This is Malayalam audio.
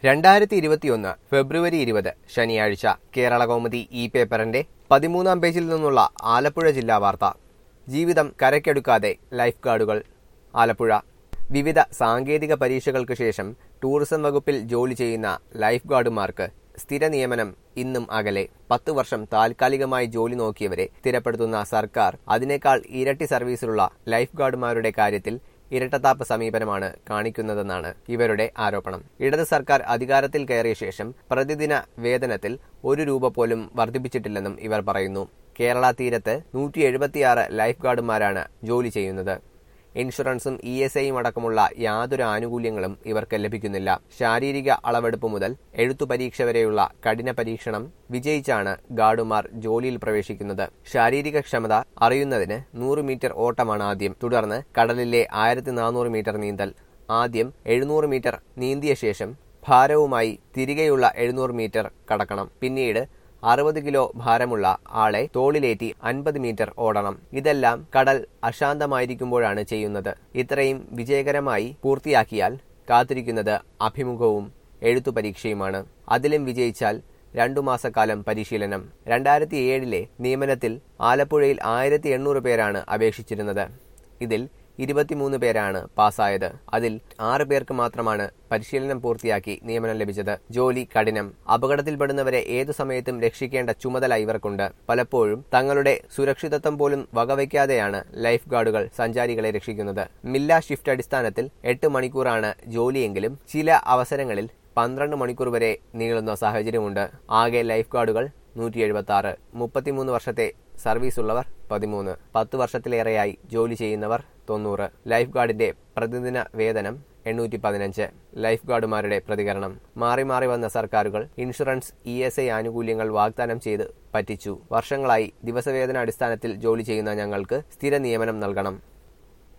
രണ്ടായിരത്തി ഇരുപത്തിയൊന്ന് ഫെബ്രുവരി ഇരുപത് ശനിയാഴ്ച കേരള കൗമുദി ഇ പേപ്പറിന്റെ പതിമൂന്നാം പേജിൽ നിന്നുള്ള ആലപ്പുഴ ജില്ലാ വാർത്ത ജീവിതം കരക്കെടുക്കാതെ ലൈഫ് ഗാർഡുകൾ ആലപ്പുഴ വിവിധ സാങ്കേതിക പരീക്ഷകൾക്ക് ശേഷം ടൂറിസം വകുപ്പിൽ ജോലി ചെയ്യുന്ന ലൈഫ് ഗാർഡുമാർക്ക് സ്ഥിര നിയമനം ഇന്നും അകലെ പത്തു വർഷം താൽക്കാലികമായി ജോലി നോക്കിയവരെ സ്ഥിരപ്പെടുത്തുന്ന സർക്കാർ അതിനേക്കാൾ ഇരട്ടി സർവീസിലുള്ള ലൈഫ് ഗാർഡുമാരുടെ കാര്യത്തിൽ ഇരട്ടത്താപ്പ് സമീപനമാണ് കാണിക്കുന്നതെന്നാണ് ഇവരുടെ ആരോപണം ഇടത് സർക്കാർ അധികാരത്തിൽ കയറിയ ശേഷം പ്രതിദിന വേതനത്തിൽ ഒരു രൂപ പോലും വർദ്ധിപ്പിച്ചിട്ടില്ലെന്നും ഇവർ പറയുന്നു കേരള തീരത്ത് നൂറ്റി എഴുപത്തിയാറ് ലൈഫ് ഗാർഡുമാരാണ് ജോലി ചെയ്യുന്നത് ഇൻഷുറൻസും ഇ എസ് ഐയും അടക്കമുള്ള യാതൊരു ആനുകൂല്യങ്ങളും ഇവർക്ക് ലഭിക്കുന്നില്ല ശാരീരിക അളവെടുപ്പ് മുതൽ എഴുത്തു പരീക്ഷ വരെയുള്ള കഠിന പരീക്ഷണം വിജയിച്ചാണ് ഗാർഡുമാർ ജോലിയിൽ പ്രവേശിക്കുന്നത് ശാരീരിക ക്ഷമത അറിയുന്നതിന് നൂറ് മീറ്റർ ഓട്ടമാണ് ആദ്യം തുടർന്ന് കടലിലെ ആയിരത്തി നാനൂറ് മീറ്റർ നീന്തൽ ആദ്യം എഴുന്നൂറ് മീറ്റർ നീന്തിയ ശേഷം ഭാരവുമായി തിരികെയുള്ള എഴുന്നൂറ് മീറ്റർ കടക്കണം പിന്നീട് അറുപത് കിലോ ഭാരമുള്ള ആളെ തോളിലേറ്റി അൻപത് മീറ്റർ ഓടണം ഇതെല്ലാം കടൽ അശാന്തമായിരിക്കുമ്പോഴാണ് ചെയ്യുന്നത് ഇത്രയും വിജയകരമായി പൂർത്തിയാക്കിയാൽ കാത്തിരിക്കുന്നത് അഭിമുഖവും എഴുത്തു പരീക്ഷയുമാണ് അതിലും വിജയിച്ചാൽ രണ്ടു മാസക്കാലം പരിശീലനം രണ്ടായിരത്തി ഏഴിലെ നിയമനത്തിൽ ആലപ്പുഴയിൽ ആയിരത്തി എണ്ണൂറ് പേരാണ് അപേക്ഷിച്ചിരുന്നത് ഇതിൽ ഇരുപത്തിമൂന്ന് പേരാണ് പാസ്സായത് അതിൽ ആറ് പേർക്ക് മാത്രമാണ് പരിശീലനം പൂർത്തിയാക്കി നിയമനം ലഭിച്ചത് ജോലി കഠിനം അപകടത്തിൽപ്പെടുന്നവരെ ഏതു സമയത്തും രക്ഷിക്കേണ്ട ചുമതല ഇവർക്കുണ്ട് പലപ്പോഴും തങ്ങളുടെ സുരക്ഷിതത്വം പോലും വകവയ്ക്കാതെയാണ് ലൈഫ് ഗാർഡുകൾ സഞ്ചാരികളെ രക്ഷിക്കുന്നത് മില്ല ഷിഫ്റ്റ് അടിസ്ഥാനത്തിൽ എട്ട് മണിക്കൂറാണ് ജോലിയെങ്കിലും ചില അവസരങ്ങളിൽ പന്ത്രണ്ട് മണിക്കൂർ വരെ നീളുന്ന സാഹചര്യമുണ്ട് ആകെ ലൈഫ് ഗാർഡുകൾ നൂറ്റി എഴുപത്തി ആറ് മുപ്പത്തിമൂന്ന് വർഷത്തെ സർവീസ് ഉള്ളവർ പതിമൂന്ന് പത്ത് വർഷത്തിലേറെയായി ജോലി ചെയ്യുന്നവർ തൊണ്ണൂറ് ലൈഫ് ഗാർഡിന്റെ പ്രതിദിന വേതനം എണ്ണൂറ്റി പതിനഞ്ച് ലൈഫ് ഗാർഡുമാരുടെ പ്രതികരണം മാറി മാറി വന്ന സർക്കാരുകൾ ഇൻഷുറൻസ് ഇ എസ് ഐ ആനുകൂല്യങ്ങൾ വാഗ്ദാനം ചെയ്ത് പറ്റിച്ചു വർഷങ്ങളായി ദിവസവേതന അടിസ്ഥാനത്തിൽ ജോലി ചെയ്യുന്ന ഞങ്ങൾക്ക് സ്ഥിര നിയമനം നൽകണം